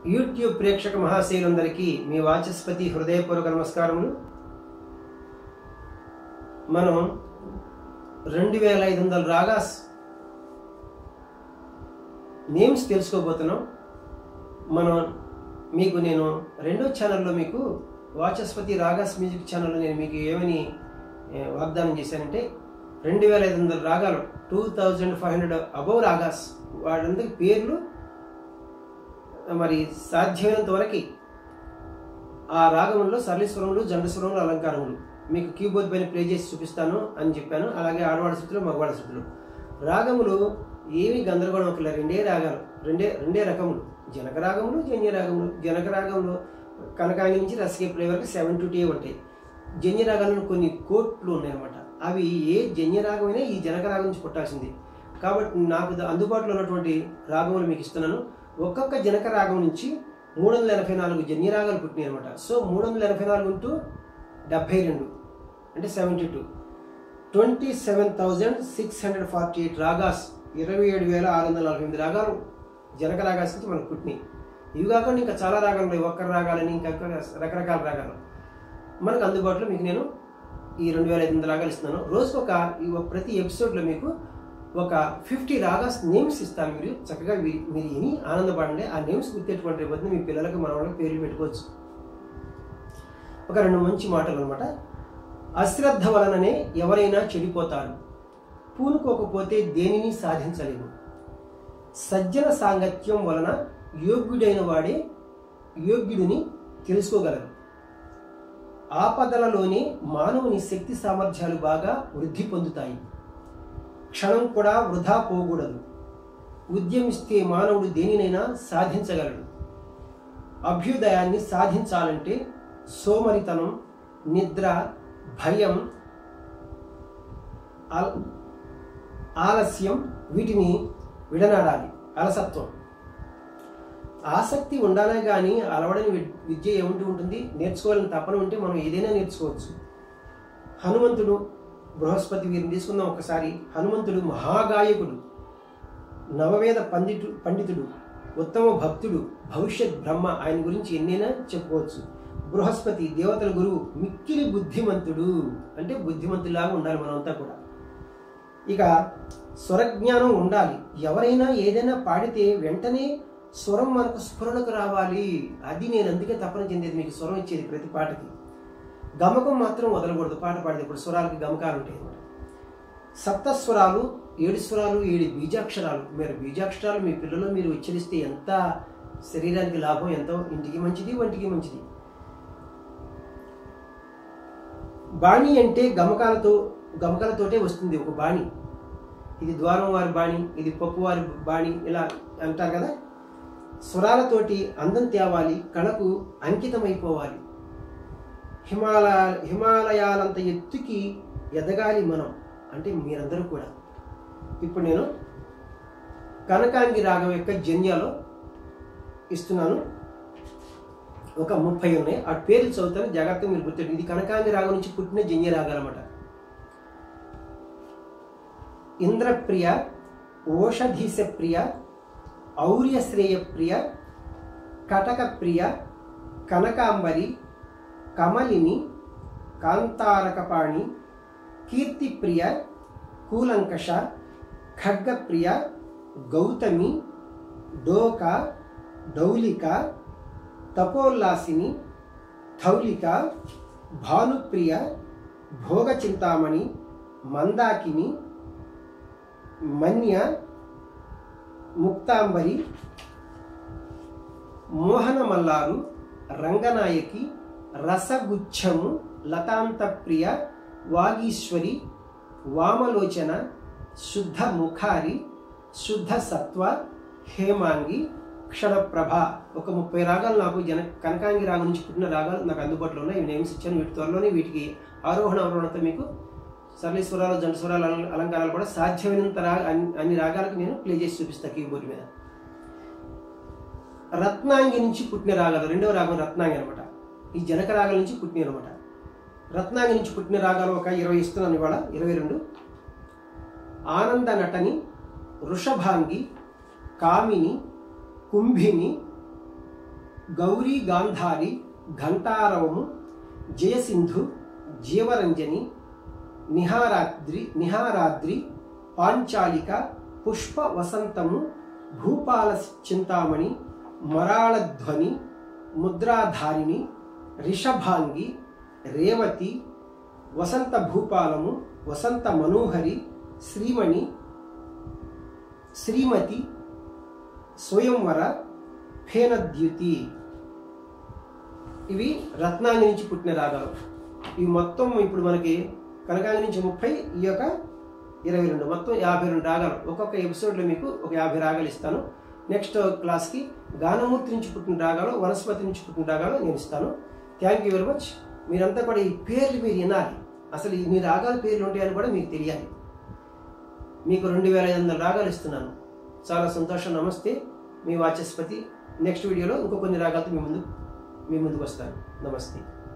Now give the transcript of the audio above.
YouTube ప్రేక్షక మహాశైలందరికీ మీ వాచస్పతి హృదయపూర్వక నమస్కారములు మనం రెండు వేల ఐదు వందల రాగాస్ నేమ్స్ తెలుసుకోబోతున్నాం మనం మీకు నేను రెండో ఛానల్లో మీకు వాచస్పతి రాగాస్ మ్యూజిక్ ఛానల్లో నేను మీకు ఏమని ఏ, వాగ్దానం చేశానంటే రెండు వేల ఐదు వందల రాగాలు two thousand five hundred above ragas వాడందరికి పేర్లు మరి సాధ్యమైనంత వరకు ఆ రాగంలో సరళీస్వరములు జండస్వరములు అలంకారములు మీకు కీబోర్డ్ పైన ప్లే చేసి చూపిస్తాను అని చెప్పాను అలాగే ఆడవాడ శృతులు మగవాడ శృతులు రాగములు ఏమి గందరగోళం ఒకలే రెండే రాగాలు రెండే రెండే రకములు జనక రాగములు జన్య రాగములు జనక రాగంలో కనకాంగి నుంచి రసకే ప్లే వరకు సెవెన్ టు టీ ఉంటాయి జన్య రాగాలను కొన్ని కోట్లు ఉన్నాయన్నమాట అవి ఏ జన్య రాగమైనా ఈ జనక రాగం నుంచి పుట్టాల్సింది కాబట్టి నాకు ద- అందుబాటులో ఉన్నటువంటి రాగములు మీకు ఇస్తున్నాను ఒక్కొక్క జనక రాగం నుంచి మూడు వందల ఎనభై నాలుగు జన్య రాగాలు పుట్టినాయి అనమాట సో మూడు వందల ఎనభై నాలుగు ఇంటూ డెబ్బై రెండు అంటే seventy two twenty seven thousand six hundred forty eight రాగాస్ ఇరవై ఏడు వేల ఆరు వందల నలభై ఎనిమిది రాగాలు జనక రాగాస్ నుంచి మనకు పుట్టినాయి ఇవి కాకుండా ఇంకా చాలా రాగాలు ఉన్నాయి ఒక్కరి రాగాలని ఇంకా రకరకాల రాగాలు మనకు అందుబాటులో మీకు నేను ఈ రెండు వేల ఐదు వందల రాగాలు ఇస్తున్నాను రోజుకు ఒక ఈ ఒక ప్రతి ఎపిసోడ్లో మీకు ఒక ఫిఫ్టీ రాగాస్ నేమ్స్ ఇస్తాను మీరు చక్కగా వీ- మీరు విని ఆనందపడండి ఆ నేమ్స్ గుర్తెట్టుకుంటే రేపొద్దున మీ పిల్లలకు మన వాళ్ళకి పేర్లు పెట్టుకోవచ్చు ఒక రెండు మంచి మాటలు అనమాట అశ్రద్ధ వలననే ఎవరైనా చెడిపోతారు పూనుకోకపోతే దేనిని సాధించలేము సజ్జన సాంగత్యం వలన యోగ్యుడైన వాడే యోగ్యుడిని తెలుసుకోగలరు ఆపదలలోనే మానవుని శక్తి సామర్థ్యాలు బాగా వృద్ధి పొందుతాయి క్షణం కూడా వృధా పోకూడదు ఉద్యమిస్తే మానవుడు దేనినైనా సాధించగలడు అభ్యుదయాన్ని సాధించాలంటే సోమరితనం నిద్ర భయం ఆల్- ఆలస్యం వీటిని విడనాడాలి అలసత్వం ఆసక్తి ఉండాలే కానీ అలవడని వి- విద్య ఏముంటూ ఉంటుంది నేర్చుకోవాలని తపన ఉంటే మనం ఏదైనా నేర్చుకోవచ్చు హనుమంతుడు బృహస్పతి వీరిని తీసుకుందాం ఒకసారి హనుమంతుడు మహాగాయకుడు నవవేద పండితు పండితుడు ఉత్తమ భక్తుడు భవిష్యత్ బ్రహ్మ ఆయన గురించి ఎన్నైనా చెప్పుకోవచ్చు బృహస్పతి దేవతల గురువు మిక్కిలి బుద్ధిమంతుడు అంటే బుద్ధిమంతులాగా ఉండాలి మనమంతా కూడా ఇక స్వరజ్ఞానం ఉండాలి ఎవరైనా ఏదైనా పాడితే వెంటనే స్వరం మనకు స్ఫురణకు రావాలి అది నేను అందుకే తపన చెందేది మీకు స్వరం ఇచ్చేది ప్రతి పాటకి గమకం మాత్రం వదలకూడదు పాట పాడేటప్పుడు స్వరాలకి గమకాలు ఉంటాయి అన్నమాట సప్తస్వరాలు ఏడు స్వరాలు ఏడు బీజాక్షరాలు మీరు బీజాక్షరాలు మీ పిల్లలు మీరు ఉచ్చరిస్తే ఎంత శరీరానికి లాభం ఎంతో ఇంటికి మంచిది వంటికి మంచిది బాణి అంటే గమకాలతో గమకాలతోటే వస్తుంది ఒక బాణి ఇది ద్వారం వారి బాణి ఇది పప్పు వారి బాణి ఇలా అంటారు కదా స్వరాలతోటి అందం తేవాలి కళకు అంకితమైపోవాలి హిమాలయ హిమాలయాలంత ఎత్తుకి ఎదగాలి మనం అంటే మీరందరూ కూడా ఇప్పుడు నేను కనకాంగి రాగం యొక్క జన్యాలో ఇస్తున్నాను ఒక ముప్పై ఉన్నాయి ఆ పేర్లు చదువుతాను జాగ్రత్తగా మీరు గుర్తు ఇది కనకాంగి రాగం నుంచి పుట్టిన జన్య రాగాలన్నమాట ఇంద్రప్రియ ఓషధీశ ప్రియ ఔర్యశ్రేయ ప్రియ కటక ప్రియ కనకాంబరి కమలిని కాంతారకపాణి కీర్తిప్రియ కూలంకష ఖడ్గప్రియ గౌతమి డోక డౌలిక తపోల్లాసిని థౌలిక భానుప్రియ భోగచింతామణి మందాకిని మన్య ముక్తాంబరి మోహనమల్లారు రంగనాయకి రసగుచ్ఛము లతాంతప్రియ వాగీశ్వరి వామలోచన శుద్ధ ముఖారి శుద్ధ సత్వ హేమాంగి క్షణప్రభ ఒక ముప్పై రాగాలు నాకు జన కనకాంగి రాగం నుంచి పుట్టిన రాగాలు నాకు అందుబాటులో ఉన్నాయి ఇవి నేమ్స్ ఇచ్చాను వీటి త్వరలోనే వీటికి ఆరోహణ అవరోహణతో మీకు సరళీస్వరాలు జంట స్వరాలు అలం- అలంకారాలు కూడా సాధ్యమైనంత రా అన్ని- అన్ని రాగాలకు నేను ప్లే చేసి చూపిస్తాను కీబోర్డ్ మీద రత్నాంగి నుంచి పుట్టిన రాగాలు రెండవ రాగం రత్నాంగి అనమాట ఈ జనక రాగాల నుంచి పుట్టిన అనమాట రత్నాంగి నుంచి పుట్టిన రాగాలు ఒక ఇరవై ఇస్తున్నాను ఇవాళ ఇరవై రెండు ఆనంద నటని వృషభాంగి కామిని కుంభిని గౌరీ గాంధారి ఘంటారవము జయసింధు జీవరంజని నిహారాద్రి నిహారాద్రి పాంచాలిక పుష్ప వసంతము భూపాల చింతామణి మరాళధ్వని ముద్రాధారిణి రిషభాంగి రేవతి వసంత భూపాలము వసంత మనోహరి శ్రీమణి శ్రీమతి స్వయంవర ఫేనద్యుతి ఇవి రత్నాంగి నుంచి పుట్టిన రాగాలు ఇవి మొత్తం ఇప్పుడు మనకి కనకాంగి నుంచి ముప్పై ఈ యొక్క ఇరవై రెండు మొత్తం యాభై రెండు రాగాలు ఒక్కొక్క ఎపిసోడ్లో మీకు ఒక యాభై రాగాలు ఇస్తాను నెక్స్ట్ క్లాస్కి గానమూర్తి నుంచి పుట్టిన రాగాలు వనస్పతి నుంచి పుట్టిన రాగాలు నేను ఇస్తాను థ్యాంక్ యూ వెరీ మచ్ మీరంతా కూడా ఈ పేర్లు మీరు వినాలి అసలు ఈ మీ రాగాల పేర్లు ఉంటాయని కూడా మీకు తెలియాలి మీకు రెండు వేల ఐదు వందల రాగాలు ఇస్తున్నాను చాలా సంతోషం నమస్తే మీ వాచస్పతి నెక్స్ట్ వీడియోలో ఇంకో కొన్ని రాగాలతో మీ ముందు మీ ముందుకు వస్తాను నమస్తే